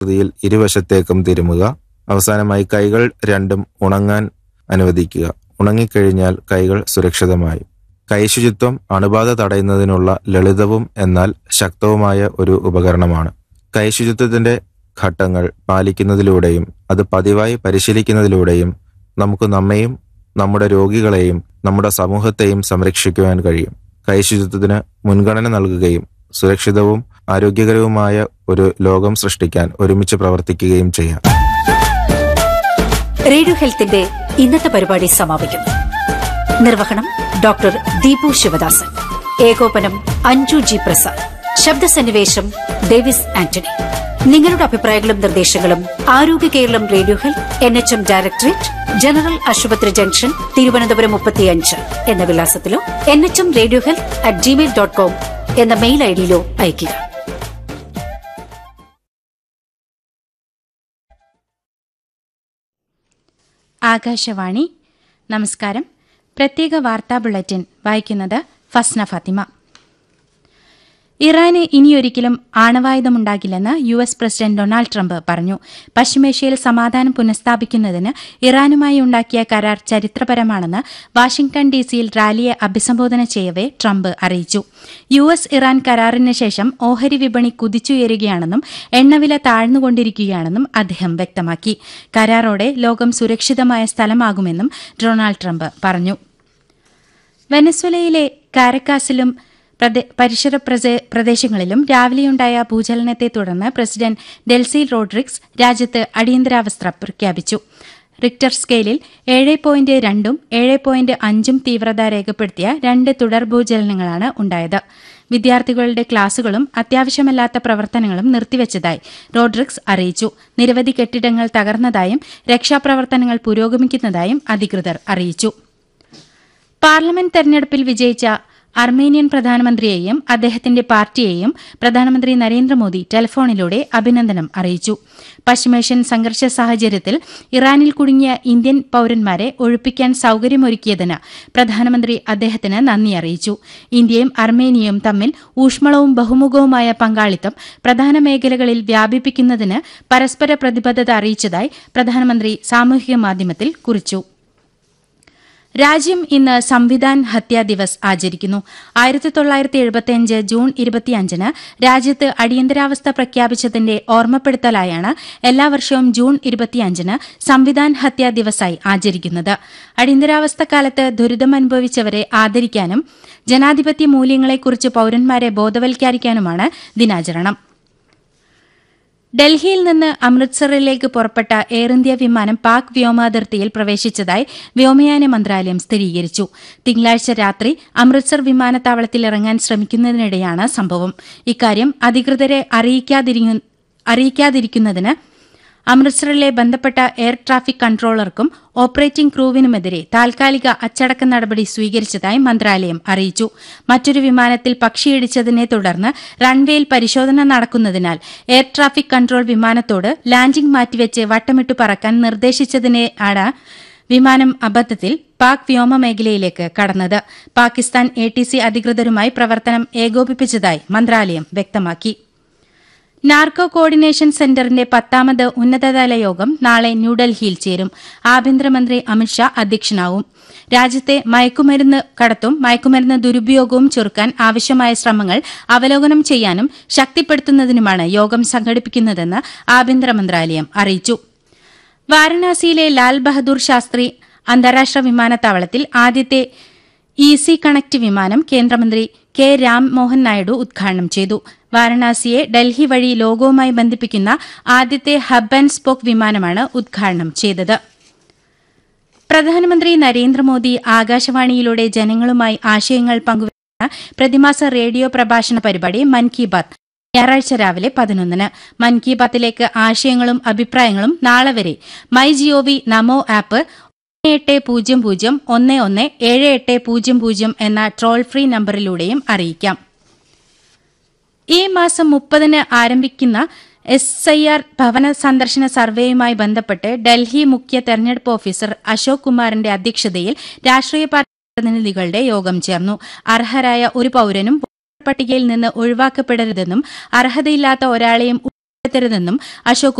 രീതിയിൽ ഇരുവശത്തേക്കും തിരുമുക അവസാനമായി കൈകൾ രണ്ടും ഉണങ്ങാൻ അനുവദിക്കുക ഉണങ്ങിക്കഴിഞ്ഞാൽ കൈകൾ സുരക്ഷിതമായി കൈശുചിത്വം അണുബാധ തടയുന്നതിനുള്ള ലളിതവും എന്നാൽ ശക്തവുമായ ഒരു ഉപകരണമാണ് കൈശുചിത്വത്തിന്റെ ഘട്ടങ്ങൾ പാലിക്കുന്നതിലൂടെയും അത് പതിവായി പരിശീലിക്കുന്നതിലൂടെയും നമുക്ക് നമ്മെയും നമ്മുടെ രോഗികളെയും നമ്മുടെ സമൂഹത്തെയും സംരക്ഷിക്കുവാൻ കഴിയും കൈശുചിത്വത്തിന് മുൻഗണന നൽകുകയും സുരക്ഷിതവും ആരോഗ്യകരവുമായ ഒരു ലോകം സൃഷ്ടിക്കാൻ ഒരുമിച്ച് പ്രവർത്തിക്കുകയും ചെയ്യാം റേഡിയോ ഹെൽത്തിന്റെ ഇന്നത്തെ പരിപാടി സമാപിക്കുന്നു നിർവഹണം ഡോക്ടർ ദീപു ശിവദാസൻ ഏകോപനം അഞ്ജു ജി പ്രസാദ് ശബ്ദസന്നിവേശം ഡേവിസ് ആന്റണി നിങ്ങളുടെ അഭിപ്രായങ്ങളും നിർദ്ദേശങ്ങളും Arogya Keralam radio health N H M directorate general ആശുപത്രി ജംഗ്ഷൻ തിരുവനന്തപുരം മുപ്പത്തിയഞ്ച് എന്ന വിലാസത്തിലോ N H M radio health at Gmail dot com എന്ന മെയിൽ ഐഡിയിലോ അയയ്ക്കുക ആകാശവാണി നമസ്കാരം പ്രത്യേക വാർത്താ ബുള്ളറ്റിൻ വായിക്കുന്നത് ഫസ്ന ഫാത്തിമ ഇറാന് ഇനിയൊരിക്കലും ആണവായുധമുണ്ടാകില്ലെന്ന് U S president Donald Trump പറഞ്ഞു പശ്ചിമേഷ്യയിൽ സമാധാനം പുനഃസ്ഥാപിക്കുന്നതിന് ഇറാനുമായി ഉണ്ടാക്കിയ കരാർ ചരിത്രപരമാണെന്ന് വാഷിംഗ്ടൺ ഡിസിയിൽ റാലിയെ അഭിസംബോധന ചെയ്യവെ ട്രംപ് അറിയിച്ചു യു എസ് ഇറാൻ കരാറിന് ശേഷം ഓഹരി വിപണി കുതിച്ചുയരുകയാണെന്നും എണ്ണവില താഴ്ന്നുകൊണ്ടിരിക്കുകയാണെന്നും അദ്ദേഹം വ്യക്തമാക്കി കരാറോടെ ലോകം സുരക്ഷിതമായ സ്ഥലമാകുമെന്നും ഡൊണാൾഡ് ട്രംപ് പറഞ്ഞു വെനസ്വലയിലെ കാരക്കാസിലും പ്രദേ- പരിസര പ്രസേ- പ്രദേശങ്ങളിലും രാവിലെയുണ്ടായ ഭൂചലനത്തെ തുടർന്ന് പ്രസിഡന്റ് ഡെൽസി റോഡ്രിക്സ് രാജ്യത്ത് അടിയന്തരാവസ്ഥ പ്രഖ്യാപിച്ചു റിക്ടർ സ്കെയിലിൽ ഏഴ് പോയിന്റ് രണ്ടും ഏഴ് പോയിന്റ് അഞ്ചും തീവ്രത രേഖപ്പെടുത്തിയ രണ്ട് തുടർ ഭൂചലനങ്ങളാണ് ഉണ്ടായത് വിദ്യാർത്ഥികളുടെ ക്ലാസുകളും അത്യാവശ്യമല്ലാത്ത പ്രവർത്തനങ്ങളും നിർത്തിവച്ചതായി റോഡ്രിക്സ് അറിയിച്ചു നിരവധി കെട്ടിടങ്ങൾ തകർന്നതായും രക്ഷാപ്രവർത്തനങ്ങൾ പുരോഗമിക്കുന്നതായും അധികൃതർ അറിയിച്ചു പാർലമെന്റ് തെരഞ്ഞെടുപ്പിൽ വിജയിച്ച അർമേനിയൻ പ്രധാനമന്ത്രിയെയും അദ്ദേഹത്തിന്റെ പാർട്ടിയെയും പ്രധാനമന്ത്രി നരേന്ദ്രമോദി ടെലിഫോണിലൂടെ അഭിനന്ദനം അറിയിച്ചു പശ്ചിമേഷ്യൻ സംഘർഷ സാഹചര്യത്തിൽ ഇറാനിൽ കുടുങ്ങിയ ഇന്ത്യൻ പൌരന്മാരെ ഒഴിപ്പിക്കാൻ സൌകര്യമൊരുക്കിയതിന് പ്രധാനമന്ത്രി അദ്ദേഹത്തിന് നന്ദി അറിയിച്ചു ഇന്ത്യയും അർമേനിയയും തമ്മിൽ ഊഷ്മളവും ബഹുമുഖവുമായ പങ്കാളിത്തം പ്രധാന മേഖലകളിൽ വ്യാപിപ്പിക്കുന്നതിന് പരസ്പര പ്രതിബദ്ധത അറിയിച്ചതായി പ്രധാനമന്ത്രി സാമൂഹിക മാധ്യമത്തിൽ കുറിച്ചു രാജ്യം ഇന്ന് സംവിധാൻ ഹത്യാ ദിവസ് ആചരിക്കുന്നു ആയിരത്തി തൊള്ളായിരത്തി എഴുപത്തിയഞ്ച് ജൂൺ ഇരുപത്തിയഞ്ചിന് രാജ്യത്ത് അടിയന്തരാവസ്ഥ പ്രഖ്യാപിച്ചതിന്റെ ഓർമ്മപ്പെടുത്തലായാണ് എല്ലാ വർഷവും ജൂൺ ഇരുപത്തിയഞ്ചിന് സംവിധാൻ ഹത്യാ ദിവസായി ആചരിക്കുന്നത് അടിയന്തരാവസ്ഥ കാലത്ത് ദുരിതമനുഭവിച്ചവരെ ആദരിക്കാനും ജനാധിപത്യ മൂല്യങ്ങളെക്കുറിച്ച് പൌരന്മാരെ ബോധവൽക്കരിക്കാനുമാണ് ദിനാചരണം ഡൽഹിയിൽ നിന്ന് അമൃത്സറിലേക്ക് പുറപ്പെട്ട എയർ ഇന്ത്യ വിമാനം പാക് വ്യോമാതിർത്തിയിൽ പ്രവേശിച്ചതായി വ്യോമയാന മന്ത്രാലയം സ്ഥിരീകരിച്ചു തിങ്കളാഴ്ച രാത്രി അമൃത്സർ വിമാനത്താവളത്തിൽ ഇറങ്ങാൻ ശ്രമിക്കുന്നതിനിടെയാണ് സംഭവം ഇക്കാര്യം അധികൃതരെ അറിയിക്കാതിരിങ്ങു- അറിയിക്കാതിരിക്കുന്നതിന് അമൃത്സറിലെ ബന്ധപ്പെട്ട എയർ ട്രാഫിക് കൺട്രോളർക്കും ഓപ്പറേറ്റിംഗ് ക്രൂവിനുമെതിരെ താൽക്കാലിക അച്ചടക്ക നടപടി സ്വീകരിച്ചതായി മന്ത്രാലയം അറിയിച്ചു മറ്റൊരു വിമാനത്തിൽ പക്ഷിയിടിച്ചതിനെ തുടർന്ന് റൺവേയിൽ പരിശോധന നടക്കുന്നതിനാൽ എയർ ട്രാഫിക് കൺട്രോൾ വിമാനത്തോട് ലാൻഡിംഗ് മാറ്റിവെച്ച് വട്ടമിട്ടു പറക്കാൻ നിർദ്ദേശിച്ചതിനെ ആണ് വിമാനം അബദ്ധത്തിൽ പാക് വ്യോമ മേഖലയിലേക്ക് കടന്നത് പാകിസ്ഥാൻ എ ടി സി അധികൃതരുമായി പ്രവർത്തനം ഏകോപിപ്പിച്ചതായി മന്ത്രാലയം വ്യക്തമാക്കി നാർക്കോ കോർഡിനേഷൻ സെന്ററിന്റെ പത്താമത് ഉന്നതതല യോഗം നാളെ ന്യൂഡൽഹിയിൽ ചേരും ആഭ്യന്തരമന്ത്രി അമിത്ഷാ അധ്യക്ഷനാവും രാജ്യത്തെ മയക്കുമരുന്ന് കടത്തും മയക്കുമരുന്ന് ദുരുപയോഗവും ചെറുക്കാൻ ആവശ്യമായ ശ്രമങ്ങൾ അവലോകനം ചെയ്യാനും ശക്തിപ്പെടുത്തുന്നതിനുമാണ് യോഗം സംഘടിപ്പിക്കുന്നതെന്ന് ആഭ്യന്തര മന്ത്രാലയം അറിയിച്ചു വാരണാസിയിലെ ലാൽ ബഹദൂർ ശാസ്ത്രി അന്താരാഷ്ട്ര വിമാനത്താവളത്തിൽ ആദ്യത്തെ ഈസി കണക്ട് വിമാനം കേന്ദ്രമന്ത്രി കെ രാംമോഹൻ നായിഡു ഉദ്ഘാടനം ചെയ്തു വാരണാസിയെ ഡൽഹി വഴി ലോകവുമായി ബന്ധിപ്പിക്കുന്ന ആദ്യത്തെ ഹബ് ആൻഡ് സ്പോക്ക് വിമാനമാണ് ഉദ്ഘാടനം ചെയ്തത് പ്രധാനമന്ത്രി നരേന്ദ്രമോദി ആകാശവാണിയിലൂടെ ജനങ്ങളുമായി ആശയങ്ങൾ പങ്കുവയ്ക്കുന്ന പ്രതിമാസ റേഡിയോ പ്രഭാഷണ പരിപാടി മൻ കി ബാത്ത് ഞായറാഴ്ച രാവിലെ പതിനൊന്നിന് മൻ കി ബാത്തിലേക്ക് ആശയങ്ങളും അഭിപ്രായങ്ങളും നാളെ വരെ മൈ ജിഒവി നമോ ആപ്പ് ഒന്ന് എട്ട് പൂജ്യം പൂജ്യം ഒന്ന് ഒന്ന് ഏഴ് എട്ട് പൂജ്യം പൂജ്യം എന്ന ട്രോൾ ഫ്രീ നമ്പറിലൂടെയും അറിയിക്കാം ഈ മാസം മുപ്പതിന് ആരംഭിക്കുന്ന എസ് ഐ ആർ ഭവന സന്ദർശന സർവേയുമായി ബന്ധപ്പെട്ട് ഡൽഹി മുഖ്യ തെരഞ്ഞെടുപ്പ് ഓഫീസർ അശോക് കുമാറിന്റെ അധ്യക്ഷതയിൽ രാഷ്ട്രീയ പാർട്ടി പ്രതിനിധികളുടെ യോഗം ചേർന്നു അർഹരായ ഒരു പൌരനും വോട്ടർ പട്ടികയിൽ നിന്ന് ഒഴിവാക്കപ്പെടരുതെന്നും അർഹതയില്ലാത്ത ഒരാളെയും രുതെന്നും അശോക്